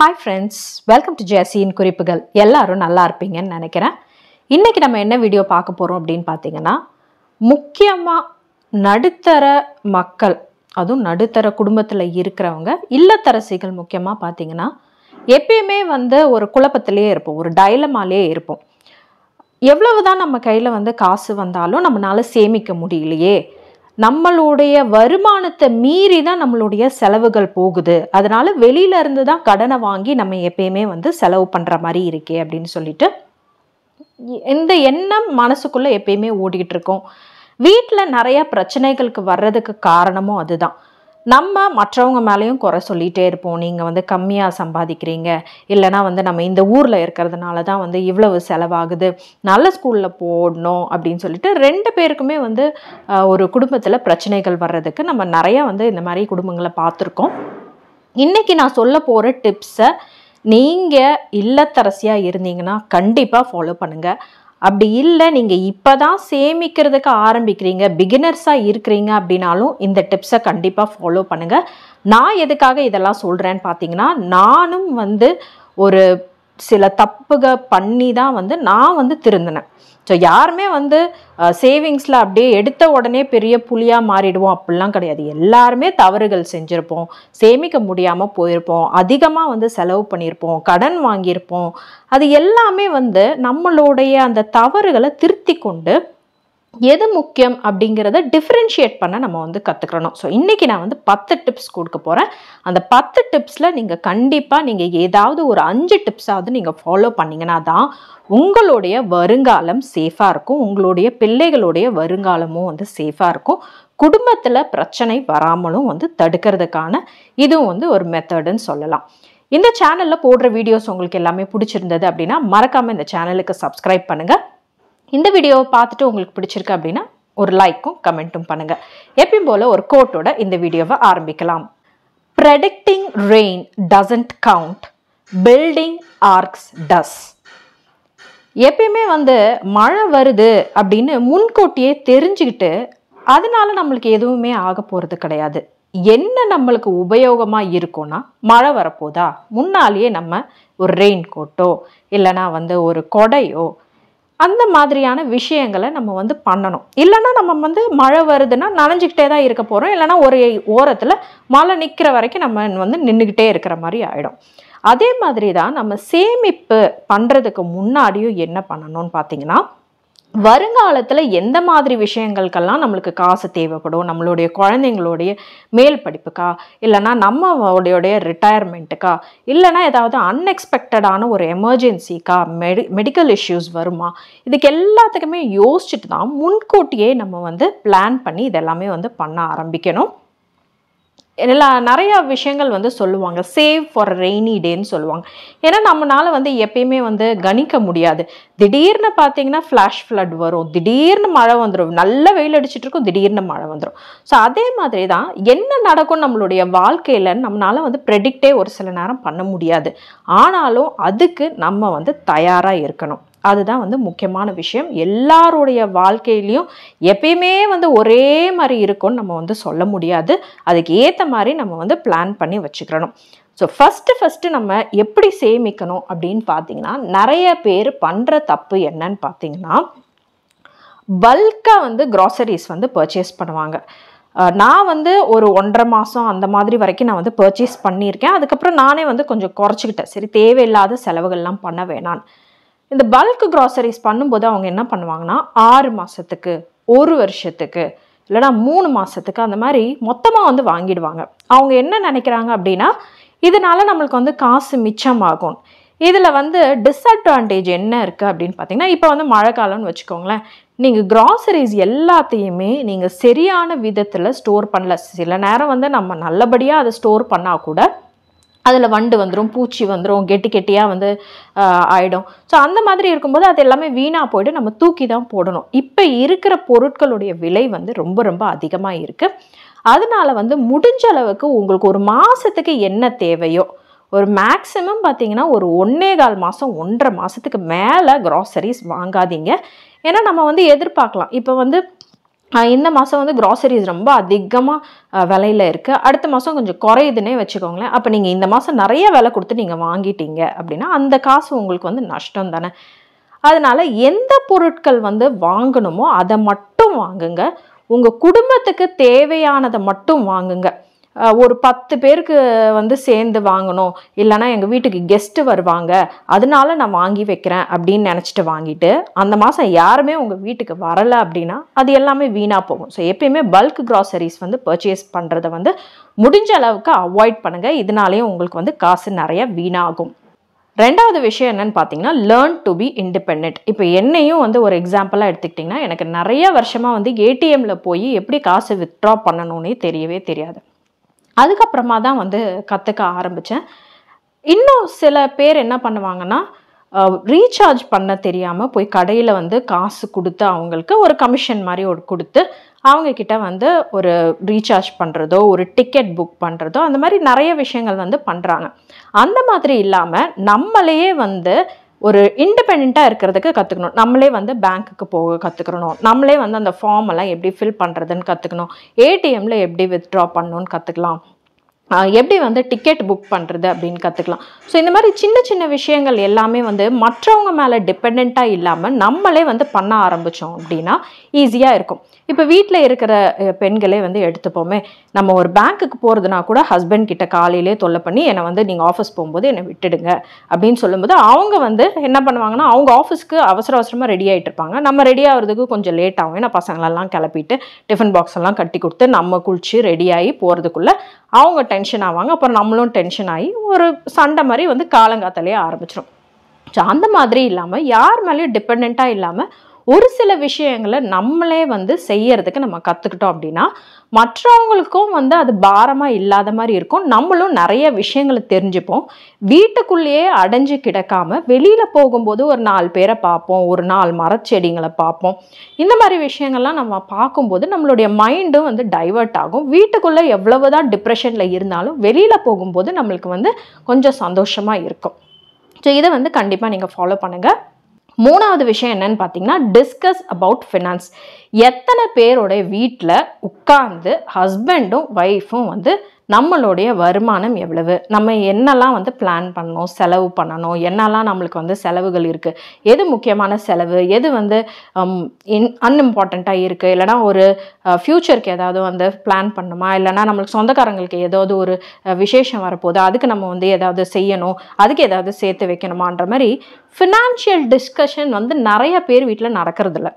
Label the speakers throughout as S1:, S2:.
S1: hi friends welcome to ஜெசியின் குறிப்புகள் எல்லாரும் நல்லா இருப்பீங்கன்னு நினைக்கிறேன் இன்றைக்கி நம்ம என்ன வீடியோ பார்க்க போகிறோம் அப்படின்னு பார்த்தீங்கன்னா முக்கியமாக நடுத்தர மக்கள் அதுவும் நடுத்தர குடும்பத்தில் இருக்கிறவங்க இல்லத்தரசிகள் முக்கியமாக பார்த்தீங்கன்னா எப்பயுமே வந்து ஒரு குழப்பத்திலே இருப்போம் ஒரு டைலமாலே இருப்போம் எவ்வளவுதான் நம்ம கையில் வந்து காசு வந்தாலும் நம்மளால சேமிக்க முடியலையே நம்மளுடைய வருமானத்தை மீறி தான் நம்மளுடைய செலவுகள் போகுது அதனால வெளியில இருந்து தான் கடனை வாங்கி நம்ம எப்பயுமே வந்து செலவு பண்ற மாதிரி இருக்கே அப்படின்னு சொல்லிட்டு இந்த எண்ணம் மனசுக்குள்ள எப்பயுமே ஓடிக்கிட்டு இருக்கோம் வீட்டில் நிறைய பிரச்சனைகளுக்கு வர்றதுக்கு காரணமும் அதுதான் நம்ம மற்றவங்க மேலேயும் குறை சொல்லிகிட்டே இருப்போம் நீங்கள் வந்து கம்மியாக சம்பாதிக்கிறீங்க இல்லைனா வந்து நம்ம இந்த ஊரில் இருக்கிறதுனால தான் வந்து இவ்வளவு செலவாகுது நல்ல ஸ்கூலில் போடணும் அப்படின்னு சொல்லிட்டு ரெண்டு பேருக்குமே வந்து ஆஹ், ஒரு குடும்பத்தில் பிரச்சனைகள் வர்றதுக்கு நம்ம நிறையா வந்து இந்த மாதிரி குடும்பங்களை பார்த்துருக்கோம் இன்னைக்கு நான் சொல்ல போகிற டிப்ஸை நீங்கள் இல்லத்தரசியாக இருந்தீங்கன்னா கண்டிப்பாக ஃபாலோ பண்ணுங்கள் அப்படி இல்லை நீங்கள் இப்போ தான் சேமிக்கிறதுக்கு ஆரம்பிக்கிறீங்க பிகினர்ஸாக இருக்கிறீங்க அப்படின்னாலும் இந்த டிப்ஸை கண்டிப்பாக ஃபாலோ பண்ணுங்கள் நான் எதுக்காக இதெல்லாம் சொல்கிறேன்னு பார்த்தீங்கன்னா நானும் வந்து ஒரு சில தப்புக பண்ணி தான் வந்து நான் வந்து திருந்தினேன் ஸோ யாருமே வந்து சேவிங்ஸில் அப்படியே எடுத்த உடனே பெரிய புலியாக மாறிடுவோம் அப்படிலாம் கிடையாது எல்லாருமே தவறுகள் செஞ்சுருப்போம் சேமிக்க முடியாமல் போயிருப்போம் அதிகமாக வந்து செலவு பண்ணியிருப்போம் கடன் வாங்கியிருப்போம் அது எல்லாமே வந்து நம்மளுடைய அந்த தவறுகளை திருத்தி கொண்டு எது முக்கியம் அப்படிங்கிறத டிஃப்ரென்ஷியேட் பண்ண நம்ம வந்து கற்றுக்கணும் ஸோ இன்றைக்கி நான் வந்து பத்து டிப்ஸ் கொடுக்க போகிறேன் அந்த பத்து டிப்ஸில் நீங்கள் கண்டிப்பாக நீங்கள் ஏதாவது ஒரு அஞ்சு டிப்ஸாவது நீங்கள் ஃபாலோ பண்ணிங்கன்னா தான் உங்களுடைய வருங்காலம் சேஃபாக இருக்கும் உங்களுடைய பிள்ளைகளுடைய வருங்காலமும் வந்து சேஃபாக இருக்கும் குடும்பத்தில் பிரச்சனை வராமலும் வந்து தடுக்கிறதுக்கான இதுவும் வந்து ஒரு மெத்தடுன்னு சொல்லலாம் இந்த சேனலில் போடுற வீடியோஸ் உங்களுக்கு எல்லாமே பிடிச்சிருந்தது அப்படின்னா மறக்காமல் இந்த சேனலுக்கு சப்ஸ்கிரைப் பண்ணுங்கள் இந்த வீடியோவை பார்த்துட்டு உங்களுக்கு பிடிச்சிருக்கு அப்படின்னா ஒரு லைக்கும் கமெண்ட்டும் பண்ணுங்கள் எப்பயும் போல் ஒரு கோட்டோட இந்த வீடியோவை ஆரம்பிக்கலாம் predicting rain doesn't count building arcs does எப்பயுமே வந்து மழை வருது அப்படின்னு முன்கூட்டியே தெரிஞ்சுக்கிட்டு அதனால நம்மளுக்கு எதுவுமே ஆக போகிறது கிடையாது என்ன நம்மளுக்கு உபயோகமாக இருக்கும்னா மழை வரப்போதா முன்னாலேயே நம்ம ஒரு ரெயின் கோட்டோ இல்லைனா வந்து ஒரு கொடையோ அந்த மாதிரியான விஷயங்களை நம்ம வந்து பண்ணணும் இல்லைன்னா நம்ம வந்து மழை வருதுன்னா நனைஞ்சிக்கிட்டே தான் இருக்க போகிறோம் இல்லைன்னா ஒரு ஓரத்தில் மழை நிற்கிற வரைக்கும் நம்ம வந்து நின்றுக்கிட்டே இருக்கிற மாதிரி ஆகிடும் அதே மாதிரி தான் நம்ம சேமிப்பு பண்ணுறதுக்கு முன்னாடியும் என்ன பண்ணணும்னு பார்த்தீங்கன்னா வருங்காலத்தில் எந்த மாதிரி விஷயங்களுக்கெல்லாம் நம்மளுக்கு காசு தேவைப்படும் நம்மளுடைய குழந்தைங்களுடைய மேல் படிப்புக்கா இல்லைன்னா நம்மளுடைய ரிட்டையர்மெண்ட்டுக்கா இல்லைன்னா ஏதாவது அன்எக்ஸ்பெக்டடான ஒரு எமர்ஜென்சிக்கா மெடி மெடிக்கல் இஷ்யூஸ் வருமா இதுக்கு எல்லாத்துக்குமே யோசிச்சுட்டு தான் முன்கூட்டியே நம்ம வந்து பிளான் பண்ணி இதெல்லாமே வந்து பண்ண ஆரம்பிக்கணும் எல்லா நிறைய விஷயங்கள் வந்து சொல்லுவாங்க சேவ் ஃபார் ரெய்னி டேன்னு சொல்லுவாங்க ஏன்னா நம்மளால வந்து எப்பயுமே வந்து கணிக்க முடியாது திடீர்னு பார்த்தீங்கன்னா ஃப்ளாஷ் ஃப்ளட் வரும் திடீர்னு மழை வந்துடும் நல்ல வெயில் அடிச்சிட்டு இருக்கும் திடீர்னு மழை வந்துடும் ஸோ அதே மாதிரி தான் என்ன நடக்கும் நம்மளுடைய வாழ்க்கையில் நம்மளால வந்து ப்ரெடிக்டே ஒரு சில நேரம் பண்ண முடியாது ஆனாலும் அதுக்கு நம்ம வந்து தயாராக இருக்கணும் அதுதான் வந்து முக்கியமான விஷயம் எல்லாருடைய வாழ்க்கையிலையும் எப்பயுமே வந்து ஒரே மாதிரி இருக்கும்னு நம்ம வந்து சொல்ல முடியாது அதுக்கு ஏற்ற மாதிரி நம்ம வந்து பிளான் பண்ணி வச்சுக்கிறணும் ஸோ ஃபஸ்ட்டு ஃபஸ்ட்டு நம்ம எப்படி சேமிக்கணும் அப்படின்னு பார்த்தீங்கன்னா நிறைய பேர் பண்ணுற தப்பு என்னன்னு பார்த்தீங்கன்னா பல்காக வந்து க்ராசரிஸ் வந்து பர்ச்சேஸ் பண்ணுவாங்க அஹ் நான் வந்து ஒரு ஒன்றரை மாதம் அந்த மாதிரி வரைக்கும் நான் வந்து பர்ச்சேஸ் பண்ணியிருக்கேன் அதுக்கப்புறம் நானே வந்து கொஞ்சம் குறைச்சிக்கிட்டேன் சரி தேவையில்லாத செலவுகள்லாம் பண்ண வேணாம் இந்த பல்க் க்ராசரிஸ் பண்ணும்போது அவங்க என்ன பண்ணுவாங்கன்னா ஆறு மாதத்துக்கு ஒரு வருஷத்துக்கு இல்லைனா மூணு மாதத்துக்கு அந்த மாதிரி மொத்தமாக வந்து வாங்கிடுவாங்க அவங்க என்ன நினைக்கிறாங்க அப்படின்னா இதனால நம்மளுக்கு வந்து காசு மிச்சமாகும் இதில் வந்து டிஸ்அட்வான்டேஜ் என்ன இருக்குது அப்படின்னு பார்த்தீங்கன்னா இப்போ வந்து மழை காலம்னு வச்சுக்கோங்களேன் நீங்கள் கிராசரிஸ் எல்லாத்தையுமே நீங்கள் சரியான விதத்தில் ஸ்டோர் பண்ணல சில நேரம் வந்து நம்ம நல்லபடியாக அதை ஸ்டோர் பண்ணால் கூட அதில் வண்டு வந்துடும் பூச்சி வந்துடும் கெட்டி கெட்டியாக வந்து ஆஹ், ஆயிடும் ஸோ அந்த மாதிரி இருக்கும்போது அது எல்லாமே வீணாக போயிட்டு நம்ம தூக்கி தான் போடணும் இப்போ இருக்கிற பொருட்களுடைய விலை வந்து ரொம்ப ரொம்ப அதிகமாக இருக்குது அதனால வந்து முடிஞ்ச அளவுக்கு உங்களுக்கு ஒரு மாதத்துக்கு என்ன தேவையோ ஒரு மேக்ஸிமம் பார்த்தீங்கன்னா ஒரு ஒன்னே கால் மாதம் ஒன்றரை மாதத்துக்கு மேலே க்ராசரிஸ் வாங்காதீங்க ஏன்னா நம்ம வந்து எதிர்பார்க்கலாம் இப்போ வந்து ஆஹ் இந்த மாதம் வந்து க்ராசரிஸ் ரொம்ப அதிகமாக விலையில் இருக்குது அடுத்த மாதம் கொஞ்சம் குறையுதுன்னே வச்சுக்கோங்களேன் அப்போ நீங்கள் இந்த மாதம் நிறைய விலை கொடுத்து நீங்கள் வாங்கிட்டீங்க அப்படின்னா அந்த காசு உங்களுக்கு வந்து நஷ்டம் தானே அதனால எந்த பொருட்கள் வந்து வாங்கணுமோ அதை மட்டும் வாங்குங்க உங்கள் குடும்பத்துக்கு தேவையானதை மட்டும் வாங்குங்க அஹ் ஒரு பத்து பேருக்கு வந்து சேர்ந்து வாங்கணும் இல்லைன்னா எங்கள் வீட்டுக்கு கெஸ்ட்டு வருவாங்க அதனால நான் வாங்கி வைக்கிறேன் அப்படின்னு நினச்சிட்டு வாங்கிட்டு அந்த மாதம் யாருமே உங்கள் வீட்டுக்கு வரலை அப்படின்னா அது எல்லாமே வீணாக போகும் ஸோ எப்பயுமே பல்க் கிராசரிஸ் வந்து பர்ச்சேஸ் பண்ணுறதை வந்து முடிஞ்ச அளவுக்கு அவாய்ட் பண்ணுங்கள் இதனாலேயும் உங்களுக்கு வந்து காசு நிறைய வீணாகும் ரெண்டாவது விஷயம் என்னன்னு பார்த்தீங்கன்னா லேர்ன் டு பி இண்டிபெண்ட் இப்போ என்னையும் வந்து ஒரு எக்ஸாம்பிளாக எடுத்துக்கிட்டிங்கன்னா எனக்கு நிறைய வருஷமாக வந்து ஏடிஎம்மில் போய் எப்படி காசு வித்ட்ரா பண்ணணும்னே தெரியவே தெரியாது அதுக்கப்புறமா தான் வந்து கற்றுக்க ஆரம்பித்தேன் இன்னும் சில பேர் என்ன பண்ணுவாங்கன்னா ரீசார்ஜ் பண்ண தெரியாமல் போய் கடையில் வந்து காசு கொடுத்து அவங்களுக்கு ஒரு கமிஷன் மாதிரி ஒரு கொடுத்து அவங்க கிட்ட வந்து ஒரு ரீசார்ஜ் பண்ணுறதோ ஒரு டிக்கெட் புக் பண்ணுறதோ அந்த மாதிரி நிறைய விஷயங்கள் வந்து பண்ணுறாங்க அந்த மாதிரி இல்லாமல் நம்மளையே வந்து ஒரு இண்டிபெண்ட்டாக இருக்கிறதுக்கு கற்றுக்கணும் நம்மளே வந்து பேங்க்குக்கு போக கற்றுக்கணும் நம்மளே வந்து அந்த ஃபார்ம் எல்லாம் எப்படி ஃபில் பண்ணுறதுன்னு கற்றுக்கணும் ஏடிஎம்மில் எப்படி வித்ட்ரா பண்ணணும்னு கற்றுக்கலாம் ஆஹ் எப்படி வந்து டிக்கெட் புக் பண்ணுறது அப்படின்னு கற்றுக்கலாம் ஸோ இந்த மாதிரி சின்ன சின்ன விஷயங்கள் எல்லாமே வந்து மற்றவங்க மேலே டிபெண்ட்டாக இல்லாமல் நம்மளே வந்து பண்ண ஆரம்பித்தோம் அப்படின்னா ஈஸியாக இருக்கும் இப்போ வீட்டில் இருக்கிற அஹ், பெண்களே வந்து எடுத்துப்போமே நம்ம ஒரு பேங்க்குக்கு போகிறதுனா கூட ஹஸ்பண்ட் கிட்ட காலையிலே தொல்லை பண்ணி என்னை வந்து நீங்கள் ஆஃபீஸ் போகும்போது என்னை விட்டுடுங்க அப்படின்னு சொல்லும்போது அவங்க வந்து என்ன பண்ணுவாங்கன்னா அவங்க ஆஃபீஸ்க்கு அவசர அவசரமாக ரெடி ஆகிட்டு இருப்பாங்க நம்ம ரெடி ஆகிறதுக்கு கொஞ்சம் லேட் ஆகும் ஏன்னா பசங்களெல்லாம் கிளப்பிட்டு டிஃபன் பாக்ஸ் எல்லாம் கட்டி கொடுத்து நம்ம குளிச்சு ரெடி ஆகி போகிறதுக்குள்ளே அவங்க டென்ஷன் ஆவாங்க அப்புறம் நம்மளும் டென்ஷன் ஆகி ஒரு சண்டை மாதிரி வந்து காலங்காத்தாலேயே ஆரம்பிச்சிடும் ஸோ அந்த மாதிரி இல்லாமல் யார் மேலேயும் டிபெண்ட்டாக இல்லாமல் ஒரு சில விஷயங்களை நம்மளே வந்து செய்யறதுக்கு நம்ம கற்றுக்கிட்டோம் அப்படின்னா மற்றவங்களுக்கும் வந்து அது பாரமாக இல்லாத மாதிரி இருக்கும் நம்மளும் நிறைய விஷயங்களை தெரிஞ்சுப்போம் வீட்டுக்குள்ளேயே அடைஞ்சு கிடக்காம வெளியில் போகும்போது ஒரு நாலு பேரை பார்ப்போம் ஒரு நாலு மரச்செடிங்களை பார்ப்போம் இந்த மாதிரி விஷயங்கள்லாம் நம்ம பார்க்கும்போது நம்மளுடைய மைண்டும் வந்து டைவர்ட் ஆகும் வீட்டுக்குள்ளே எவ்வளவுதான் டிப்ரெஷனில் இருந்தாலும் வெளியில் போகும்போது நம்மளுக்கு வந்து கொஞ்சம் சந்தோஷமாக இருக்கும் ஸோ இதை வந்து கண்டிப்பாக நீங்கள் ஃபாலோ பண்ணுங்கள் மூணாவது விஷயம் என்னன்னு பார்த்தீங்கன்னா டிஸ்கஸ் அபவுட் ஃபினான்ஸ் எத்தனை பேரோட வீட்டில் உட்கார்ந்து ஹஸ்பண்டும் ஒய்ஃபும் வந்து நம்மளுடைய வருமானம் எவ்வளவு நம்ம என்னெல்லாம் வந்து பிளான் பண்ணணும் செலவு பண்ணணும் என்னெல்லாம் நம்மளுக்கு வந்து செலவுகள் இருக்குது எது முக்கியமான செலவு எது வந்து இன் அன்இம்பார்ட்டண்ட்டாக இருக்குது இல்லைனா ஒரு ஃப்யூச்சருக்கு ஏதாவது வந்து பிளான் பண்ணுமா இல்லைனா நம்மளுக்கு சொந்தக்காரங்களுக்கு ஏதாவது ஒரு அஹ், விசேஷம் வரப்போகுது அதுக்கு நம்ம வந்து ஏதாவது செய்யணும் அதுக்கு ஏதாவது சேர்த்து வைக்கணுமான்ற மாதிரி ஃபினான்ஷியல் டிஸ்கஷன் வந்து நிறைய பேர் வீட்டில் நடக்கிறதில்ல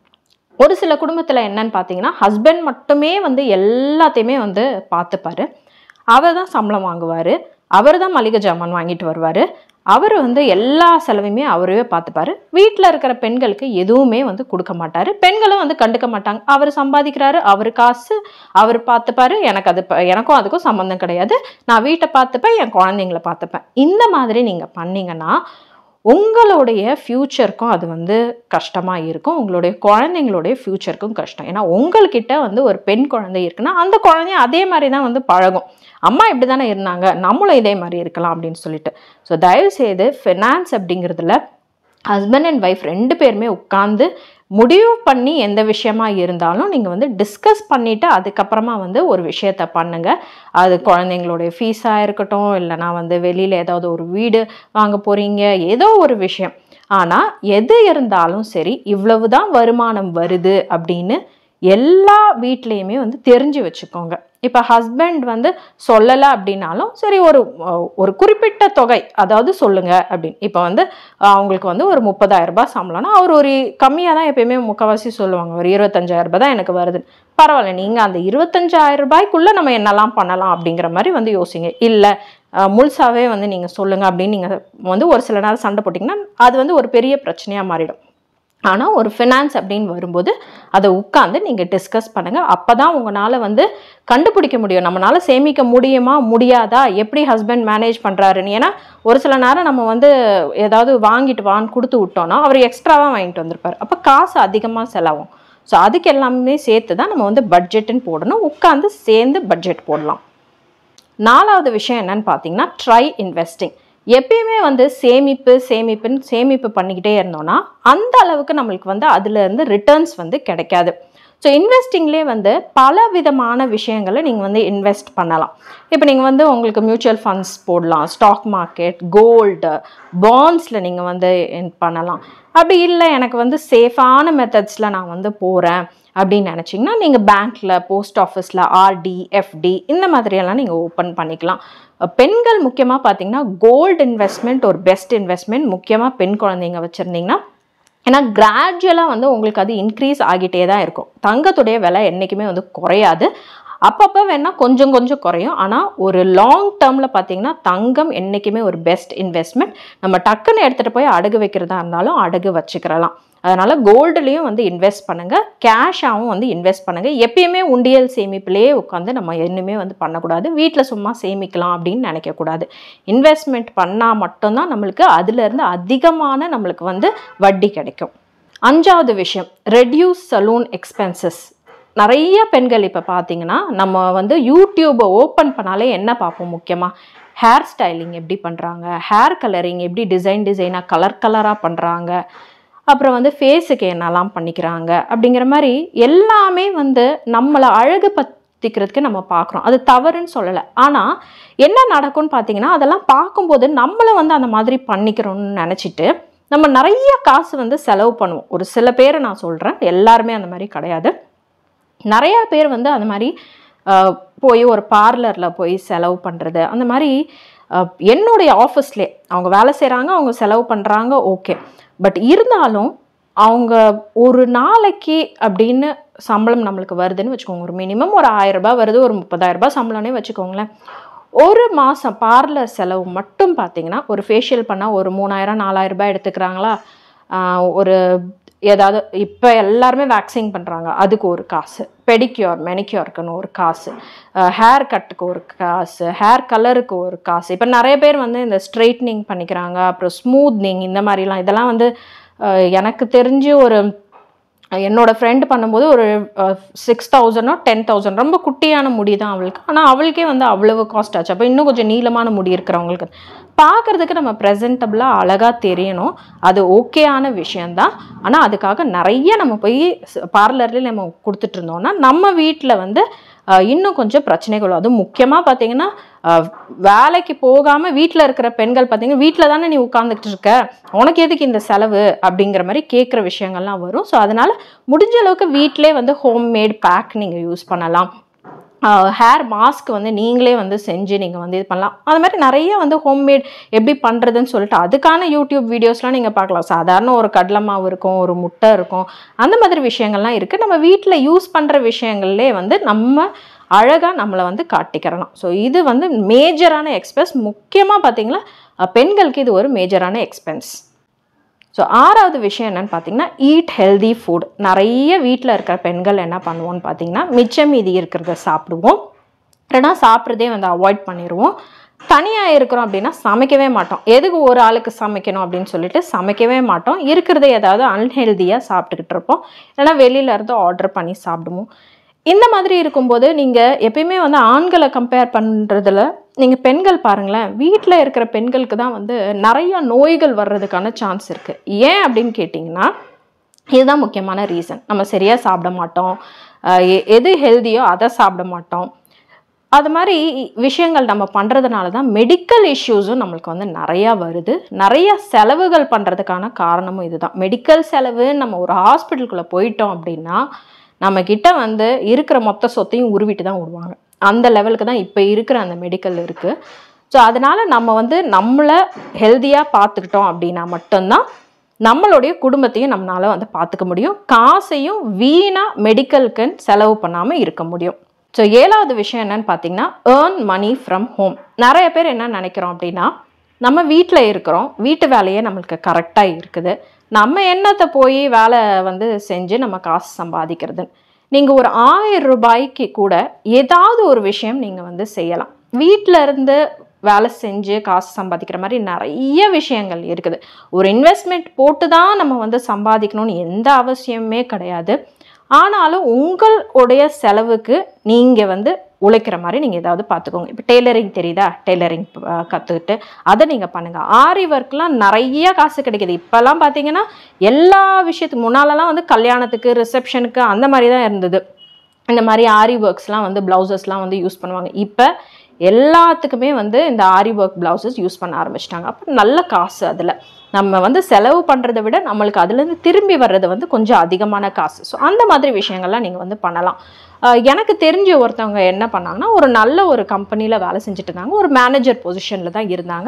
S1: ஒரு சில குடும்பத்தில் என்னன்னு பார்த்தீங்கன்னா ஹஸ்பண்ட் மட்டுமே வந்து எல்லாத்தையுமே வந்து பார்த்துப்பாரு அவர் தான் சம்பளம் வாங்குவார் அவர் தான் மளிகை ஜாமான் வாங்கிட்டு வருவார் அவர் வந்து எல்லா செலவையுமே அவரே பார்த்துப்பாரு வீட்டில் இருக்கிற பெண்களுக்கு எதுவுமே வந்து கொடுக்க மாட்டார் பெண்களும் வந்து கண்டுக்க மாட்டாங்க அவர் சம்பாதிக்கிறாரு அவர் காசு அவர் பார்த்துப்பாரு எனக்கு அது ப- எனக்கும் அதுக்கும் சம்மந்தம் கிடையாது நான் வீட்டை பார்த்துப்பேன் என் குழந்தைங்கள பார்த்துப்பேன் இந்த மாதிரி நீங்கள் பண்ணீங்கன்னா உங்களுடைய ஃப்யூச்சருக்கும் அது வந்து கஷ்டமாக இருக்கும் உங்களுடைய குழந்தைங்களுடைய ஃப்யூச்சருக்கும் கஷ்டம் ஏன்னா உங்கள்கிட்ட வந்து ஒரு பெண் குழந்தை இருக்குன்னா அந்த குழந்தையும் அதே மாதிரி தான் வந்து பழகும் அம்மா இப்படி தானே இருந்தாங்க நம்மளும் இதே மாதிரி இருக்கலாம் அப்படின்னு சொல்லிட்டு ஸோ தயவுசெய்து ஃபினான்ஸ் அப்படிங்கிறதுல ஹஸ்பண்ட் அண்ட் ஒய்ஃப் ரெண்டு பேருமே உட்காந்து முடிவு பண்ணி எந்த விஷயமா இருந்தாலும் நீங்கள் வந்து டிஸ்கஸ் பண்ணிவிட்டு அதுக்கப்புறமா வந்து ஒரு விஷயத்த பண்ணுங்கள் அது குழந்தைங்களுடைய ஃபீஸாக இருக்கட்டும் இல்லைனா வந்து வெளியில் ஏதாவது ஒரு வீடு வாங்க போகிறீங்க ஏதோ ஒரு விஷயம் ஆனால் எது இருந்தாலும் சரி இவ்வளவு தான் வருமானம் வருது அப்படின்னு எல்லா வீட்லேயுமே வந்து தெரிஞ்சு வச்சுக்கோங்க இப்போ ஹஸ்பண்ட் வந்து சொல்லலை அப்படின்னாலும் சரி ஒரு அஹ், ஒரு குறிப்பிட்ட தொகை அதாவது சொல்லுங்க அப்படின்னு இப்போ வந்து அஹ், அவங்களுக்கு வந்து ஒரு முப்பதாயிரம் ரூபாய் சம்பளம்னா அவர் ஒரு கம்மியாக தான் எப்பயுமே முக்கவாசி சொல்லுவாங்க ஒரு இருபத்தஞ்சாயிரம் ரூபாய் தான் எனக்கு வருது பரவாயில்ல நீங்கள் அந்த இருபத்தஞ்சாயிரம் ரூபாய்க்குள்ளே நம்ம என்னெல்லாம் பண்ணலாம் அப்படிங்கிற மாதிரி வந்து யோசிங்க இல்லை முழுசாவே வந்து நீங்கள் சொல்லுங்கள் அப்படின்னு நீங்கள் வந்து ஒரு சில நேரம் சண்டை போட்டிங்கன்னா அது வந்து ஒரு பெரிய பிரச்சனையாக மாறிடும் ஆனால் ஒரு ஃபினான்ஸ் அப்படின்னு வரும்போது அதை உட்காந்து நீங்கள் டிஸ்கஸ் பண்ணுங்கள் அப்போ தான் உங்களால் வந்து கண்டுபிடிக்க முடியும் நம்மளால் சேமிக்க முடியுமா முடியாதா எப்படி ஹஸ்பண்ட் மேனேஜ் பண்ணுறாருன்னு ஏன்னா ஒரு சில நேரம் நம்ம வந்து ஏதாவது வாங்கிட்டு வான்னு கொடுத்து விட்டோம்னா அவர் எக்ஸ்ட்ராவாக வாங்கிட்டு வந்திருப்பார் அப்போ காசு அதிகமாக செலவும் ஸோ அதுக்கு எல்லாமே சேர்த்து தான் நம்ம வந்து பட்ஜெட்டுன்னு போடணும் உட்காந்து சேர்ந்து பட்ஜெட் போடலாம் நாலாவது விஷயம் என்னன்னு பார்த்தீங்கன்னா ட்ரை இன்வெஸ்டிங் எப்பயுமே வந்து சேமிப்பு சேமிப்புன்னு சேமிப்பு பண்ணிக்கிட்டே இருந்தோம்னா அந்த அளவுக்கு நம்மளுக்கு வந்து அதுலேருந்து ரிட்டர்ன்ஸ் வந்து கிடைக்காது ஸோ இன்வெஸ்டிங்லேயே வந்து பல விதமான விஷயங்களை நீங்கள் வந்து இன்வெஸ்ட் பண்ணலாம் இப்போ நீங்கள் வந்து உங்களுக்கு மியூச்சுவல் ஃபண்ட்ஸ் போடலாம் ஸ்டாக் மார்க்கெட் கோல்டு பாண்ட்ஸில் நீங்கள் வந்து in- பண்ணலாம் அப்படி இல்லை எனக்கு வந்து சேஃபான மெத்தட்ஸில் நான் வந்து போகிறேன் அப்படின்னு நினச்சிங்கன்னா நீங்கள் பேங்க்கில் போஸ்ட் ஆஃபீஸில் ஆர்டி எஃப்டி இந்த மாதிரியெல்லாம் நீங்கள் ஓப்பன் பண்ணிக்கலாம் அஹ் பெண்கள் முக்கியமாக பார்த்தீங்கன்னா கோல்டு இன்வெஸ்ட்மெண்ட் ஒரு பெஸ்ட் இன்வெஸ்ட்மெண்ட் முக்கியமாக பெண் குழந்தைங்க வச்சுருந்தீங்கன்னா ஏன்னா கிராஜுவலாக வந்து உங்களுக்கு அது இன்க்ரீஸ் ஆகிட்டே தான் இருக்கும் தங்கத்துடைய விலை என்றைக்குமே வந்து குறையாது அப்பப்போ வேணால் கொஞ்சம் கொஞ்சம் குறையும் ஆனால் ஒரு லாங் டேர்மில் பார்த்தீங்கன்னா தங்கம் என்றைக்குமே ஒரு பெஸ்ட் இன்வெஸ்ட்மெண்ட் நம்ம டக்குன்னு எடுத்துகிட்டு போய் அடகு வைக்கிறதா இருந்தாலும் அடகு வச்சுக்கிறலாம் அதனால் கோல்டுலேயும் வந்து இன்வெஸ்ட் பண்ணுங்கள் கேஷாகவும் வந்து இன்வெஸ்ட் பண்ணுங்கள் எப்பயுமே உண்டியல் சேமிப்பிலேயே உட்காந்து நம்ம இன்னுமே வந்து பண்ணக்கூடாது வீட்டில் சும்மா சேமிக்கலாம் அப்படின்னு நினைக்கக்கூடாது இன்வெஸ்ட்மெண்ட் பண்ணால் மட்டும்தான் நம்மளுக்கு அதுலேருந்து அதிகமான நம்மளுக்கு வந்து வட்டி கிடைக்கும் அஞ்சாவது விஷயம் ரெடியூஸ் சலூன் எக்ஸ்பென்சஸ் நிறைய பெண்கள் இப்போ பார்த்தீங்கன்னா நம்ம வந்து யூடியூப்பை ஓப்பன் பண்ணாலே என்ன பார்ப்போம் முக்கியமாக ஹேர் ஸ்டைலிங் எப்படி பண்ணுறாங்க ஹேர் கலரிங் எப்படி டிசைன் டிசைனாக கலர் கலராக பண்ணுறாங்க அப்புறம் வந்து ஃபேஸுக்கு என்னெல்லாம் பண்ணிக்கிறாங்க அப்படிங்கிற மாதிரி எல்லாமே வந்து நம்மளை அழகு பத்திக்கிறதுக்கு நம்ம பார்க்குறோம் அது தவறுன்னு சொல்லலை ஆனால் என்ன நடக்கும்னு பார்த்தீங்கன்னா அதெல்லாம் பார்க்கும்போது நம்மளும் வந்து அந்த மாதிரி பண்ணிக்கிறோம்னு நினச்சிட்டு நம்ம நிறைய காசு வந்து செலவு பண்ணுவோம் ஒரு சில பேரை நான் சொல்கிறேன் எல்லாருமே அந்த மாதிரி கிடையாது நிறையா பேர் வந்து அந்த மாதிரி அஹ், போய் ஒரு பார்லரில் போய் செலவு பண்ணுறது அந்த மாதிரி அஹ், என்னுடைய ஆஃபீஸ்லே அவங்க வேலை செய்கிறாங்க அவங்க செலவு பண்ணுறாங்க ஓகே பட் இருந்தாலும் அவங்க ஒரு நாளைக்கு அப்படின்னு சம்பளம் நம்மளுக்கு வருதுன்னு வச்சுக்கோங்க ஒரு மினிமம் ஒரு ஆயிரம் ரூபாய் வருது ஒரு முப்பதாயிரம் ரூபாய் சம்பளம்னே வச்சுக்கோங்களேன் ஒரு மாதம் பார்லர் செலவு மட்டும் பார்த்தீங்கன்னா ஒரு ஃபேஷியல் பண்ணால் ஒரு மூணாயிரம் நாலாயிரம் ரூபாய் எடுத்துக்கிறாங்களா ஆஹ் ஒரு ஏதாவது இப்போ எல்லாருமே வேக்சிங் பண்ணுறாங்க அதுக்கு ஒரு காசு பெடிக்யூர் மெனிக்யூருக்குன்னு ஒரு காசு ஹேர் கட்டுக்கு ஒரு காசு ஹேர் கலருக்கு ஒரு காசு இப்போ நிறைய பேர் வந்து இந்த ஸ்ட்ரைட்னிங் பண்ணிக்கிறாங்க அப்புறம் ஸ்மூத்னிங் இந்த மாதிரிலாம் இதெல்லாம் வந்து ஆஹ் எனக்கு தெரிஞ்சு ஒரு என்னோட ஃப்ரெண்டு பண்ணும்போது ஒரு சிக்ஸ் தௌசண்டோ டென் தௌசண்ட் ரொம்ப குட்டியான முடி தான் அவளுக்கு ஆனால் அவளுக்கே வந்து அவ்வளவு காஸ்ட் ஆச்சு அப்போ இன்னும் கொஞ்சம் நீளமான முடி இருக்கிறவங்களுக்கு பார்க்கறதுக்கு நம்ம ப்ரெசன்டபுளாக அழகாக தெரியணும் அது ஓகேயான விஷயந்தான் ஆனால் அதுக்காக நிறைய நம்ம போய் பார்லர்லேயே நம்ம கொடுத்துட்டு இருந்தோம்னா நம்ம வீட்டில் வந்து அஹ், இன்னும் கொஞ்சம் பிரச்சனைகள் அதுவும் முக்கியமாக பார்த்தீங்கன்னா அஹ், வேலைக்கு போகாமல் வீட்டில் இருக்கிற பெண்கள் பார்த்தீங்கன்னா வீட்டில் தானே நீ உட்காந்துக்கிட்டு இருக்க உனக்கு எதுக்கு இந்த செலவு அப்படிங்கிற மாதிரி கேட்குற விஷயங்கள்லாம் வரும் ஸோ அதனால் முடிஞ்ச அளவுக்கு வீட்டிலே வந்து ஹோம்மேட் பேக் நீங்கள் யூஸ் பண்ணலாம் ஹேர் மாஸ்க் வந்து நீங்களே வந்து செஞ்சு நீங்கள் வந்து இது பண்ணலாம் அது மாதிரி நிறைய வந்து ஹோம்மேட் எப்படி பண்ணுறதுன்னு சொல்லிட்டு அதுக்கான யூடியூப் வீடியோஸ்லாம் நீங்கள் பார்க்கலாம் சாதாரண ஒரு கடலை மாவு இருக்கும் ஒரு முட்டை இருக்கும் அந்த மாதிரி விஷயங்கள்லாம் இருக்குது நம்ம வீட்டில் யூஸ் பண்ணுற விஷயங்கள்லே வந்து நம்ம அழகாக நம்மளை வந்து காட்டிக்கிறலாம் ஸோ இது வந்து மேஜரான எக்ஸ்பென்ஸ் முக்கியமாக பார்த்தீங்கன்னா அஹ், பெண்களுக்கு இது ஒரு மேஜரான எக்ஸ்பென்ஸ் ஸோ ஆறாவது விஷயம் என்னன்னு பார்த்தீங்கன்னா ஈட் ஹெல்தி ஃபுட் நிறைய வீட்டில் இருக்கிற பெண்கள் என்ன பண்ணுவோம்னு பார்த்தீங்கன்னா மிச்சம் மீதி இருக்கிறத சாப்பிடுவோம் இல்லைன்னா சாப்பிட்றதே வந்து அவாய்ட் பண்ணிடுவோம் தனியாக இருக்கிறோம் அப்படின்னா சமைக்கவே மாட்டோம் எதுக்கு ஒரு ஆளுக்கு சமைக்கணும் அப்படின்னு சொல்லிட்டு சமைக்கவே மாட்டோம் இருக்கிறத ஏதாவது அன்ஹெல்தியாக சாப்பிட்டுக்கிட்டு இருப்போம் இல்லைன்னா வெளியில இருந்து ஆர்டர் பண்ணி சாப்பிடுவோம் இந்த மாதிரி இருக்கும்போது நீங்கள் எப்பயுமே வந்து ஆண்களை கம்பேர் பண்ணுறதுல நீங்கள் பெண்கள் பாருங்களேன் வீட்டில் இருக்கிற பெண்களுக்கு தான் வந்து நிறைய நோய்கள் வர்றதுக்கான சான்ஸ் இருக்குது ஏன் அப்படின்னு கேட்டிங்கன்னா இதுதான் முக்கியமான ரீசன் நம்ம சரியாக சாப்பிட மாட்டோம் அஹ் எ- எது ஹெல்தியோ அதை சாப்பிட மாட்டோம் அது மாதிரி விஷயங்கள் நம்ம பண்ணுறதுனால தான் மெடிக்கல் இஷ்யூஸும் நம்மளுக்கு வந்து நிறையா வருது நிறைய செலவுகள் பண்ணுறதுக்கான காரணமும் இதுதான் மெடிக்கல் செலவு நம்ம ஒரு ஹாஸ்பிட்டலுக்குள்ளே போயிட்டோம் அப்படின்னா நம்ம கிட்ட வந்து இருக்கிற மொத்த சொத்தையும் உருவிட்டு தான் விடுவாங்க அந்த லெவலுக்கு தான் இப்போ இருக்கிற அந்த மெடிக்கல் இருக்குது ஸோ அதனால் நம்ம வந்து நம்மளை ஹெல்த்தியாக பார்த்துக்கிட்டோம் அப்படின்னா மட்டும்தான் நம்மளுடைய குடும்பத்தையும் நம்மளால வந்து பார்த்துக்க முடியும் காசையும் வீணாக மெடிக்கலுக்குன்னு செலவு பண்ணாமல் இருக்க முடியும் ஸோ ஏழாவது விஷயம் என்னன்னு பார்த்தீங்கன்னா ஏர்ன் மணி ஃப்ரம் ஹோம் நிறைய பேர் என்ன நினைக்கிறோம் அப்படின்னா நம்ம வீட்டில் இருக்கிறோம் வீட்டு வேலையே நம்மளுக்கு கரெக்டாக இருக்குது நம்ம என்னத்தை போய் வேலை வந்து செஞ்சு நம்ம காசு சம்பாதிக்கிறது நீங்கள் ஒரு ஆயிரம் ரூபாய்க்கு கூட ஏதாவது ஒரு விஷயம் நீங்கள் வந்து செய்யலாம் வீட்டில் இருந்து வேலை செஞ்சு காசு சம்பாதிக்கிற மாதிரி நிறைய விஷயங்கள் இருக்குது ஒரு இன்வெஸ்ட்மெண்ட் போட்டு தான் நம்ம வந்து சம்பாதிக்கணும்னு எந்த அவசியமே கிடையாது ஆனாலும் உங்களுடைய செலவுக்கு நீங்கள் வந்து உழைக்கிற மாதிரி நீங்கள் ஏதாவது பார்த்துக்கோங்க இப்போ டெய்லரிங் தெரியுதா டெய்லரிங் கற்றுக்கிட்டு அதை நீங்கள் பண்ணுங்கள் ஆரி ஒர்க்லாம் நிறைய காசு கிடைக்கிது இப்போல்லாம் பார்த்தீங்கன்னா எல்லா விஷயத்துக்கு முன்னாலலாம் வந்து கல்யாணத்துக்கு ரிசப்ஷனுக்கு அந்த மாதிரி தான் இருந்தது இந்த மாதிரி ஆரி ஒர்க்ஸ்லாம் வந்து ப்ளவுசஸ்லாம் வந்து யூஸ் பண்ணுவாங்க இப்போ எல்லாத்துக்குமே வந்து இந்த ஆரி ஒர்க் ப்ளவுசஸ் யூஸ் பண்ண ஆரம்பிச்சிட்டாங்க அப்போ நல்ல காசு அதில் நம்ம வந்து செலவு பண்ணுறதை விட நம்மளுக்கு அதுலேருந்து திரும்பி வர்றது வந்து கொஞ்சம் அதிகமான காசு ஸோ அந்த மாதிரி விஷயங்கள்லாம் நீங்கள் வந்து பண்ணலாம் அஹ் எனக்கு தெரிஞ்ச ஒருத்தவங்க என்ன பண்ணாங்கன்னா ஒரு நல்ல ஒரு கம்பெனியில் வேலை செஞ்சுட்டு இருந்தாங்க ஒரு மேனேஜர் பொசிஷனில் தான் இருந்தாங்க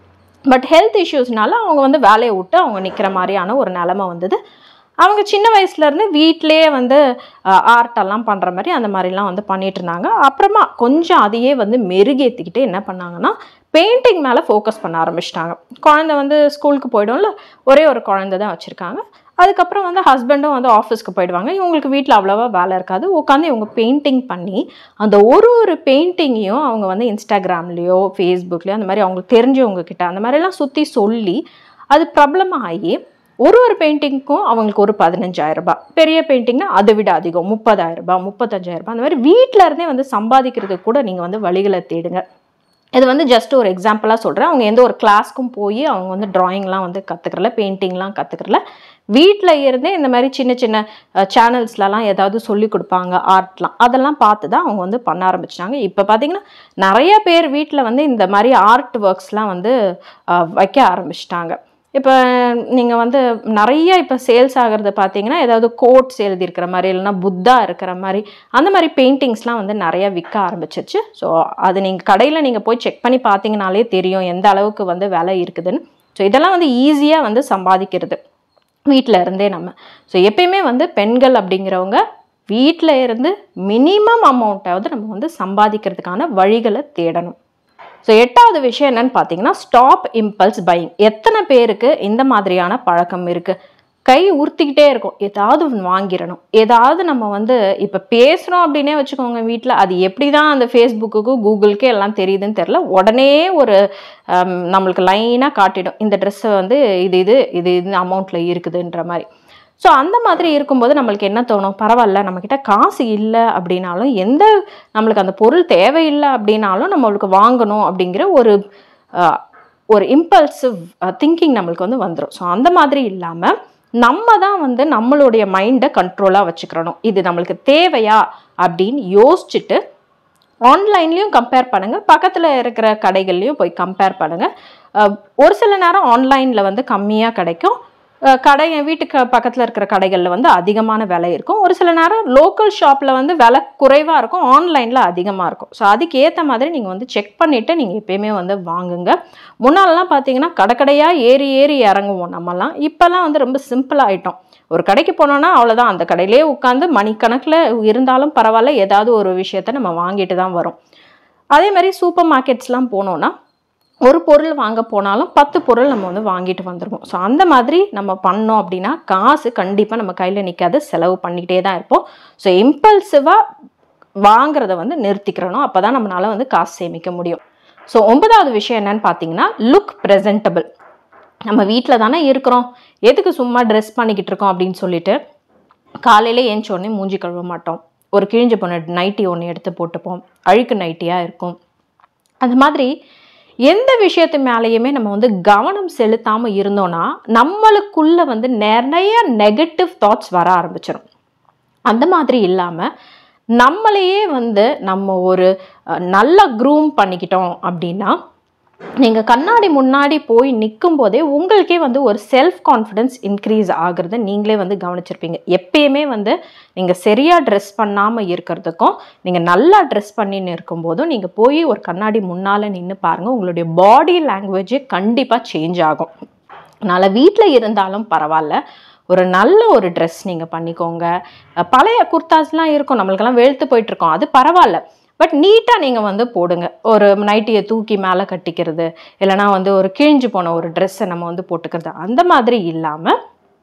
S1: பட் ஹெல்த் இஷ்யூஸ்னால அவங்க வந்து வேலையை விட்டு அவங்க நிற்கிற மாதிரியான ஒரு நிலமை வந்தது அவங்க சின்ன வயசுலேருந்து வீட்டிலேயே வந்து ஆர்ட் எல்லாம் பண்ணுற மாதிரி அந்த மாதிரிலாம் வந்து பண்ணிட்டு இருந்தாங்க அப்புறமா கொஞ்சம் அதையே வந்து மெருகேற்றிக்கிட்டு என்ன பண்ணாங்கன்னா பெயிண்டிங் மேலே ஃபோக்கஸ் பண்ண ஆரம்பிச்சிட்டாங்க குழந்தை வந்து ஸ்கூலுக்கு போய்டும்ல ஒரே ஒரு குழந்தை தான் வச்சுருக்காங்க அதுக்கப்புறம் வந்து ஹஸ்பண்டும் வந்து ஆஃபீஸ்க்கு போயிடுவாங்க இவங்களுக்கு வீட்டில் அவ்வளோவா வேலை இருக்காது உட்காந்து இவங்க பெயிண்டிங் பண்ணி அந்த ஒரு ஒரு பெயிண்டிங்கையும் அவங்க வந்து இன்ஸ்டாகிராம்லேயோ ஃபேஸ்புக்லேயோ அந்த மாதிரி அவங்களுக்கு தெரிஞ்சவங்க கிட்ட அந்த மாதிரிலாம் சுற்றி சொல்லி அது பிரபலமாகி ஒரு ஒரு பெயிண்டிங்க்கும் அவங்களுக்கு ஒரு பதினஞ்சாயிரம் ரூபாய் பெரிய பெயிண்டிங்னா அதை விட அதிகம் முப்பதாயிரம் ரூபாய் முப்பத்தஞ்சாயிரம் ரூபாய் அந்த மாதிரி வீட்டில் இருந்தே வந்து சம்பாதிக்கிறதுக்கு கூட நீங்கள் வந்து வழிகளை தேடுங்க இது வந்து ஜஸ்ட் ஒரு எக்ஸாம்பிளாக சொல்கிறேன் அவங்க எந்த ஒரு கிளாஸ்க்கும் போய் அவங்க வந்து ட்ராயிங்லாம் வந்து கற்றுக்கிறல பெயிண்டிங்லாம் கற்றுக்கிறல வீட்டில் இருந்தே இந்த மாதிரி சின்ன சின்ன சேனல்ஸ்லலாம் ஏதாவது சொல்லி கொடுப்பாங்க ஆர்ட்லாம் அதெல்லாம் பார்த்து தான் அவங்க வந்து பண்ண ஆரம்பிச்சிட்டாங்க இப்போ பார்த்தீங்கன்னா நிறைய பேர் வீட்டில் வந்து இந்த மாதிரி ஆர்ட் ஒர்க்ஸ்லாம் வந்து அஹ், வைக்க ஆரம்பிச்சிட்டாங்க இப்போ நீங்கள் வந்து நிறைய இப்போ சேல்ஸ் ஆகிறது பார்த்தீங்கன்னா ஏதாவது கோட்ஸ் எழுதியிருக்கிற மாதிரி இல்லைன்னா புத்தா இருக்கிற மாதிரி அந்த மாதிரி பெயிண்டிங்ஸ்லாம் வந்து நிறைய விற்க ஆரம்பிச்சிருச்சு ஸோ அது நீங்கள் கடையில் நீங்கள் போய் செக் பண்ணி பார்த்தீங்கனாலே தெரியும் எந்த அளவுக்கு வந்து விலை இருக்குதுன்னு ஸோ இதெல்லாம் வந்து ஈஸியாக வந்து சம்பாதிக்கிறது வீட்டில் இருந்தே நம்ம ஸோ எப்பயுமே வந்து பெண்கள் அப்படிங்கிறவங்க வீட்டில் இருந்து மினிமம் அமௌண்ட்டாவது நம்ம வந்து சம்பாதிக்கிறதுக்கான வழிகளை தேடணும் ஸோ எட்டாவது விஷயம் என்னன்னு பார்த்தீங்கன்னா ஸ்டாப் இம்பல்ஸ் பையிங் எத்தனை பேருக்கு இந்த மாதிரியான பழக்கம் இருக்குது கை உறுத்திக்கிட்டே இருக்கும் ஏதாவது ஒண்ணு வாங்கிடணும் ஏதாவது நம்ம வந்து இப்போ பேசுகிறோம் அப்படின்னே வச்சுக்கோங்க வீட்டில் அது எப்படி தான் அந்த ஃபேஸ்புக்குக்கு கூகுளுக்கு எல்லாம் தெரியுதுன்னு தெரில உடனே ஒரு ஹம், நம்மளுக்கு லைனாக காட்டிடும் இந்த ட்ரெஸ்ஸை வந்து இது இது இது இது அமௌண்ட்டில் இருக்குதுன்ற மாதிரி ஸோ அந்த மாதிரி இருக்கும்போது நம்மளுக்கு என்ன தோணும் பரவாயில்ல நம்மக்கிட்ட காசு இல்லை அப்படின்னாலும் எந்த நம்மளுக்கு அந்த பொருள் தேவையில்லை அப்படின்னாலும் நம்மளுக்கு வாங்கணும் அப்படிங்கிற ஒரு அஹ், ஒரு இம்பல்சிவ் திங்கிங் நம்மளுக்கு வந்து வந்துடும் ஸோ அந்த மாதிரி இல்லாமல் நம்ம தான் வந்து நம்மளுடைய மைண்டை கண்ட்ரோலாக வச்சுக்கிறணும் இது நம்மளுக்கு தேவையா அப்படின்னு யோசிச்சுட்டு ஆன்லைன்லேயும் கம்பேர் பண்ணுங்கள் பக்கத்தில் இருக்கிற கடைகள்லையும் போய் கம்பேர் பண்ணுங்கள் ஒரு சில நேரம் ஆன்லைனில் வந்து கம்மியாக கிடைக்கும் அஹ் கடை என் வீட்டுக்கு பக்கத்தில் இருக்கிற கடைகளில் வந்து அதிகமான விலை இருக்கும் ஒரு சில நேரம் லோக்கல் ஷாப்பில் வந்து விலை குறைவாக இருக்கும் ஆன்லைனில் அதிகமாக இருக்கும் ஸோ அதுக்கு ஏற்ற மாதிரி நீங்கள் வந்து செக் பண்ணிவிட்டு நீங்கள் எப்பயுமே வந்து வாங்குங்க முன்னாலலாம் பார்த்தீங்கன்னா கடைக்கடையாக ஏறி ஏறி இறங்குவோம் நம்மலாம் இப்போல்லாம் வந்து ரொம்ப சிம்பிளாக ஆயிட்டோம் ஒரு கடைக்கு போனோன்னா அவ்வளோதான் அந்த கடையிலே உட்காந்து மணிக்கணக்கில் இருந்தாலும் பரவாயில்ல ஏதாவது ஒரு விஷயத்த நம்ம வாங்கிட்டு தான் வரோம் அதே மாதிரி சூப்பர் மார்க்கெட்ஸ்லாம் போனோன்னா ஒரு பொருள் வாங்க போனாலும் பத்து பொருள் நம்ம வந்து வாங்கிட்டு வந்துருவோம் ஸோ அந்த மாதிரி நம்ம பண்ணோம் அப்படின்னா காசு கண்டிப்பாக நம்ம கையில் நிற்காது செலவு பண்ணிக்கிட்டே தான் இருப்போம் ஸோ இம்பல்சிவாக வாங்குறத வந்து நிறுத்திக்கிறணும் அப்போ தான் நம்மளால் வந்து காசு சேமிக்க முடியும் ஸோ ஒன்பதாவது விஷயம் என்னன்னு பார்த்தீங்கன்னா லுக் ப்ரெசன்டபிள் நம்ம வீட்டில் தானே இருக்கிறோம் எதுக்கு சும்மா ட்ரெஸ் பண்ணிக்கிட்டு இருக்கோம் அப்படின்னு சொல்லிட்டு காலையில் ஏஞ்ச உடனே மூஞ்சி கழுவ மாட்டோம் ஒரு கிழிஞ்ச போன நைட்டி ஒன்று எடுத்து போட்டுப்போம் அழுக்கு நைட்டியாக இருக்கும் அந்த மாதிரி எந்த விஷயத்து மேலேயுமே நம்ம வந்து கவனம் செலுத்தாமல் இருந்தோன்னா நம்மளுக்குள்ள வந்து நிறைய நெகட்டிவ் தாட்ஸ் வர ஆரம்பிச்சிடும் அந்த மாதிரி இல்லாமல் நம்மளையே வந்து நம்ம ஒரு அஹ், நல்ல க்ரூம் பண்ணிக்கிட்டோம் அப்படின்னா நீங்கள் கண்ணாடி முன்னாடி போய் நிற்கும் போதே உங்களுக்கே வந்து ஒரு செல்ஃப் கான்ஃபிடென்ஸ் இன்க்ரீஸ் ஆகுறத நீங்களே வந்து கவனிச்சிருப்பீங்க எப்பயுமே வந்து நீங்கள் சரியாக ட்ரெஸ் பண்ணாமல் இருக்கிறதுக்கும் நீங்கள் நல்லா ட்ரெஸ் பண்ணின்னு இருக்கும்போதும் நீங்கள் போய் ஒரு கண்ணாடி முன்னால் நின்று பாருங்கள் உங்களுடைய பாடி லாங்குவேஜே கண்டிப்பாக சேஞ்ச் ஆகும் அதனால் வீட்டில் இருந்தாலும் பரவாயில்ல ஒரு நல்ல ஒரு ட்ரெஸ் நீங்கள் பண்ணிக்கோங்க அஹ் பழைய குர்தாஸ்லாம் இருக்கும் நம்மளுக்கெல்லாம் வெளுத்து போயிட்டுருக்கோம் அது பரவாயில்ல பட் நீட்டாக நீங்கள் வந்து போடுங்க ஒரு நைட்டியை தூக்கி மேலே கட்டிக்கிறது இல்லைனா வந்து ஒரு கிழிஞ்சு போன ஒரு ட்ரெஸ்ஸை நம்ம வந்து போட்டுக்கிறது அந்த மாதிரி இல்லாமல்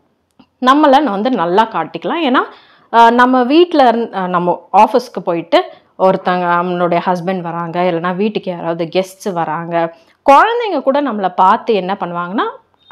S1: நம்மளை வந்து நல்லா காட்டிக்கலாம் ஏன்னா அஹ், நம்ம வீட்டில் நம்ம ஆஃபீஸ்க்கு போயிட்டு ஒருத்தங்க நம்மளுடைய ஹஸ்பண்ட் வராங்க இல்லைனா வீட்டுக்கு யாராவது கெஸ்ட்ஸ் வராங்க குழந்தைங்க கூட நம்மளை பார்த்து என்ன பண்ணுவாங்கன்னா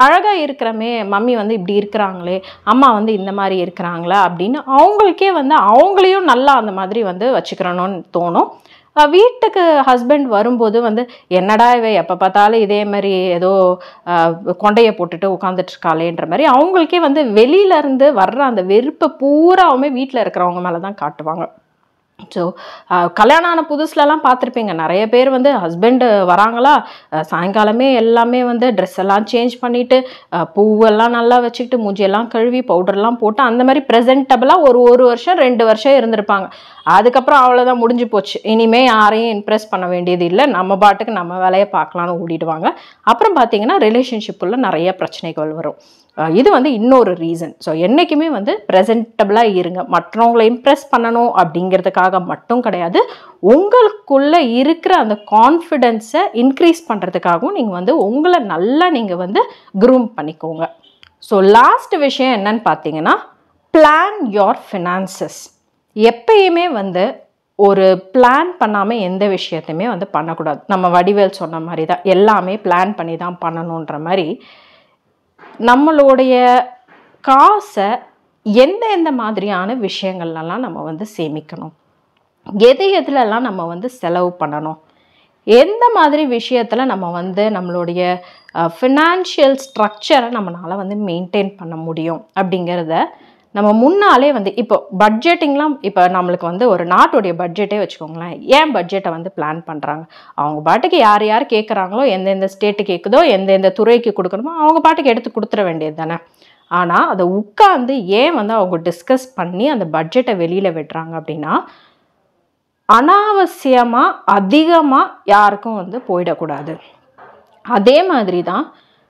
S1: அழகாக இருக்கிறமே மம்மி வந்து இப்படி இருக்கிறாங்களே அம்மா வந்து இந்த மாதிரி இருக்கிறாங்களா அப்படின்னு அவங்களுக்கே வந்து அவங்களையும் நல்லா அந்த மாதிரி வந்து வச்சுக்கிறணும்னு தோணும் அஹ் வீட்டுக்கு ஹஸ்பண்ட் வரும்போது வந்து என்னடா இவ எப்போ பார்த்தாலும் இதே மாதிரி ஏதோ அஹ், கொண்டையை போட்டுட்டு உட்காந்துட்டு இருக்காளேன்ற மாதிரி அவங்களுக்கே வந்து வெளியில இருந்து வர்ற அந்த வெறுப்பை பூராவுமே வீட்டில் இருக்கிறவங்க மேலே தான் காட்டுவாங்க ஸோ கல்யாணம் ஆன புதுசுலலாம் பார்த்துருப்பீங்க நிறைய பேர் வந்து ஹஸ்பண்டு வராங்களா அஹ், சாயங்காலமே எல்லாமே வந்து ட்ரெஸ் எல்லாம் சேஞ்ச் பண்ணிட்டு அஹ், பூவெல்லாம் நல்லா வச்சுக்கிட்டு மூஞ்சியெல்லாம் கழுவி பவுடர்லாம் போட்டு அந்த மாதிரி ப்ரெசென்டபுளாக ஒரு ஒரு வருஷம் ரெண்டு வருஷம் இருந்திருப்பாங்க அதுக்கப்புறம் அவ்வளோதான் முடிஞ்சு போச்சு இனிமே யாரையும் இம்ப்ரெஸ் பண்ண வேண்டியது இல்லை நம்ம பாட்டுக்கு நம்ம வேலையை பார்க்கலான்னு ஓடிடுவாங்க அப்புறம் பார்த்தீங்கன்னா ரிலேஷன்ஷிப்புள்ள நிறைய பிரச்சனைகள் வரும் அஹ் இது வந்து இன்னொரு ரீசன் ஸோ என்றைக்குமே வந்து ப்ரெசென்டபுளாக இருங்க மற்றவங்களை இம்ப்ரெஸ் பண்ணணும் அப்படிங்கிறதுக்காக மட்டும் கிடையாது உங்களுக்குள்ள இருக்கிற அந்த கான்ஃபிடென்ஸை இன்க்ரீஸ் பண்ணுறதுக்காகவும் நீங்கள் வந்து உங்களை நல்லா நீங்கள் வந்து க்ரூம் பண்ணிக்கோங்க ஸோ லாஸ்ட் விஷயம் என்னன்னு பார்த்தீங்கன்னா பிளான் your finances எப்பயுமே வந்து ஒரு பிளான் பண்ணாமல் எந்த விஷயத்தையுமே வந்து பண்ணக்கூடாது நம்ம வடிவேல் சொன்ன மாதிரி தான் எல்லாமே பிளான் பண்ணி தான் பண்ணணுன்ற மாதிரி நம்மளுடைய காசை எந்த எந்த மாதிரியான விஷயங்கள்லாம் நம்ம வந்து சேமிக்கணும் எது எதுலலாம் நம்ம வந்து செலவு பண்ணணும் எந்த மாதிரி விஷயத்தில் நம்ம வந்து நம்மளுடைய ஃபினான்ஷியல் ஸ்ட்ரக்சரை நம்மளால் வந்து மெயின்டைன் பண்ண முடியும் அப்படிங்கிறத நம்ம முன்னாலே வந்து இப்போ பட்ஜெட்டிங்லாம் இப்போ நம்மளுக்கு வந்து ஒரு நாட்டுடைய பட்ஜெட்டே வச்சுக்கோங்களேன் ஏன் பட்ஜெட்டை வந்து பிளான் பண்ணுறாங்க அவங்க பாட்டுக்கு யார் யார் கேட்குறாங்களோ எந்தெந்த ஸ்டேட்டு கேட்குதோ எந்தெந்த துறைக்கு கொடுக்கணுமோ அவங்க பாட்டுக்கு எடுத்து கொடுத்துட வேண்டியது தானே ஆனால் அதை உட்காந்து ஏன் வந்து அவங்க டிஸ்கஸ் பண்ணி அந்த பட்ஜெட்டை வெளியில் விடுறாங்க அப்படின்னா அனாவசியமாக அதிகமாக யாருக்கும் வந்து போயிடக்கூடாது அதே மாதிரி தான்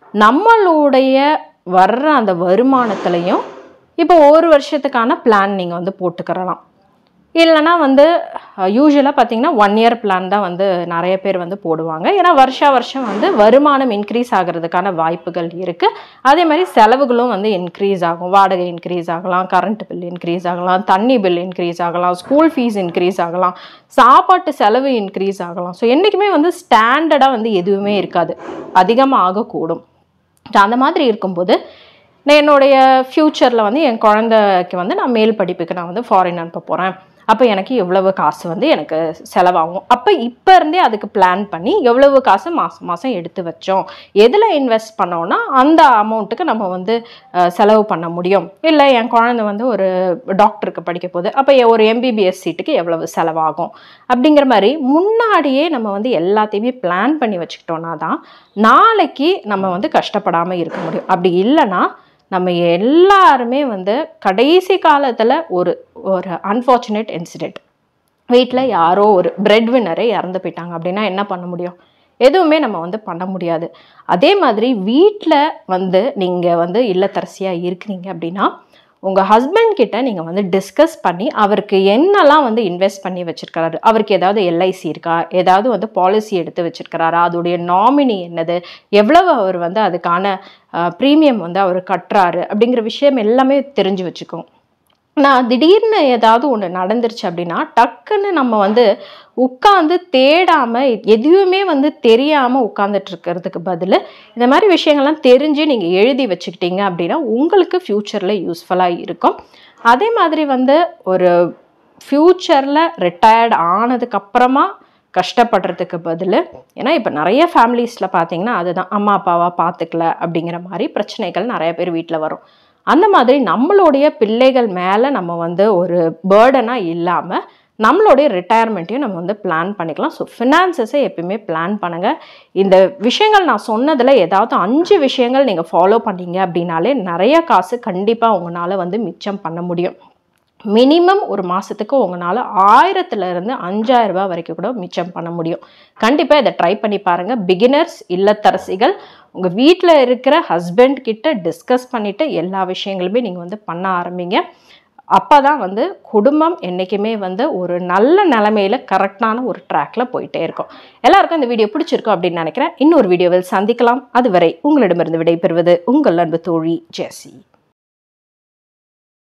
S1: நம்மளுடைய வர்ற அந்த வருமானத்துலையும் இப்போ ஒரு வருஷத்துக்கான பிளான் நீங்கள் வந்து போட்டுக்கிறலாம் இல்லைன்னா வந்து யூஸ்வலாக பார்த்தீங்கன்னா ஒன் இயர் பிளான் தான் வந்து நிறைய பேர் வந்து போடுவாங்க ஏன்னா வருஷா வருஷம் வந்து வருமானம் இன்க்ரீஸ் ஆகிறதுக்கான வாய்ப்புகள் இருக்குது அதே மாதிரி செலவுகளும் வந்து இன்க்ரீஸ் ஆகும் வாடகை இன்க்ரீஸ் ஆகலாம் கரண்ட் பில் இன்க்ரீஸ் ஆகலாம் தண்ணி பில் இன்க்ரீஸ் ஆகலாம் ஸ்கூல் ஃபீஸ் இன்க்ரீஸ் ஆகலாம் சாப்பாட்டு செலவு இன்க்ரீஸ் ஆகலாம் ஸோ என்றைக்குமே வந்து ஸ்டாண்டர்டாக வந்து எதுவுமே இருக்காது அதிகமாக ஆகக்கூடும் So, அந்த மாதிரி இருக்கும்போது நான் என்னுடைய ஃப்யூச்சரில் வந்து என் குழந்தைக்கு வந்து நான் மேல் படிப்புக்கு நான் வந்து ஃபாரின் அனுப்ப போகிறேன் அப்போ எனக்கு எவ்வளவு காசு வந்து எனக்கு செலவாகும் அப்போ இப்போ இருந்தே அதுக்கு பிளான் பண்ணி எவ்வளவு காசு மாதம் மாதம் எடுத்து வச்சோம் எதில் இன்வெஸ்ட் பண்ணோன்னா அந்த அமௌண்ட்டுக்கு நம்ம வந்து அஹ், செலவு பண்ண முடியும் இல்லை என் குழந்தை வந்து ஒரு டாக்டருக்கு படிக்க போகுது அப்போ ஒரு எம்பிபிஎஸ் சீட்டுக்கு எவ்வளவு செலவாகும் அப்படிங்கிற மாதிரி முன்னாடியே நம்ம வந்து எல்லாத்தையுமே பிளான் பண்ணி வச்சுக்கிட்டோன்னா தான் நாளைக்கு நம்ம வந்து கஷ்டப்படாமல் இருக்க முடியும் அப்படி இல்லைன்னா நம்ம எல்லாருமே வந்து கடைசி காலத்தில் ஒரு ஒரு அன்ஃபார்ச்சுனேட் இன்சிடெண்ட் வீட்டில் யாரோ ஒரு பிரெட் வின்னரே இறந்து போயிட்டாங்க அப்படின்னா என்ன பண்ண முடியும் எதுவுமே நம்ம வந்து பண்ண முடியாது அதே மாதிரி வீட்டில் வந்து நீங்கள் வந்து இல்லத்தரசியாக இருக்கிறீங்க அப்படின்னா உங்கள் ஹஸ்பண்ட் கிட்ட நீங்கள் வந்து டிஸ்கஸ் பண்ணி அவருக்கு என்னெல்லாம் வந்து இன்வெஸ்ட் பண்ணி வச்சிருக்காரு அவருக்கு ஏதாவது எல்ஐசி இருக்கா ஏதாவது வந்து பாலிசி எடுத்து வச்சிருக்கிறாரா அதோடைய நாமினி என்னது எவ்வளவு அவர் வந்து அதுக்கான ப்ரீமியம் வந்து அவர் கட்டுறாரு அப்படிங்கிற விஷயம் எல்லாமே தெரிஞ்சு வச்சுக்கோங்க நான் திடீர்னு ஏதாவது ஒன்று நடந்துருச்சு அப்படின்னா டக்குன்னு நம்ம வந்து உட்காந்து தேடாமல் எதுவுமே வந்து தெரியாமல் உட்காந்துட்டு இருக்கிறதுக்கு பதில் இந்த மாதிரி விஷயங்கள்லாம் தெரிஞ்சு நீங்கள் எழுதி வச்சுக்கிட்டீங்க அப்படின்னா உங்களுக்கு ஃப்யூச்சரில் யூஸ்ஃபுல்லாக இருக்கும் அதே மாதிரி வந்து ஒரு ஃப்யூச்சரில் ரிட்டையர்ட் ஆனதுக்கப்புறமா கஷ்டப்படுறதுக்கு பதில் ஏன்னா இப்போ நிறைய ஃபேமிலிஸில் பார்த்தீங்கன்னா அதுதான் அம்மா அப்பாவா பார்த்துக்கல அப்படிங்கிற மாதிரி பிரச்சனைகள் நிறைய பேர் வீட்டில் வரும் அந்த மாதிரி நம்மளுடைய பிள்ளைகள் மேலே நம்ம வந்து ஒரு பேர்டனாக இல்லாமல் நம்மளுடைய ரிட்டையர்மெண்ட்டையும் நம்ம வந்து பிளான் பண்ணிக்கலாம் ஸோ ஃபினான்சஸை எப்பயுமே பிளான் பண்ணுங்கள் இந்த விஷயங்கள் நான் சொன்னதில் ஏதாவது அஞ்சு விஷயங்கள் நீங்கள் ஃபாலோ பண்ணீங்க அப்படின்னாலே நிறைய காசு கண்டிப்பாக உங்களால் வந்து மிச்சம் பண்ண முடியும் மினிமம் ஒரு மாதத்துக்கு உங்களால் ஆயிரத்துலேருந்து அஞ்சாயிரம் ரூபாய் வரைக்கும் கூட மிச்சம் பண்ண முடியும் கண்டிப்பாக இதை ட்ரை பண்ணி பாருங்கள் பிகினர்ஸ் இல்லத்தரசிகள் உங்கள் வீட்டில் இருக்கிற ஹஸ்பண்ட் கிட்ட டிஸ்கஸ் பண்ணிவிட்டு எல்லா விஷயங்களுமே நீங்கள் வந்து பண்ண ஆரம்பிங்க அப்போ தான் வந்து குடும்பம் என்றைக்குமே வந்து ஒரு நல்ல நிலமையில கரெக்டான ஒரு ட்ராக்ல போயிட்டே இருக்கும் எல்லாருக்கும் இந்த வீடியோ பிடிச்சிருக்கும் அப்படின்னு நினைக்கிறேன் இன்னொரு வீடியோவில் சந்திக்கலாம் அதுவரை உங்களிடமிருந்து விடைபெறுவது உங்கள் அன்பு தோழி ஜெசி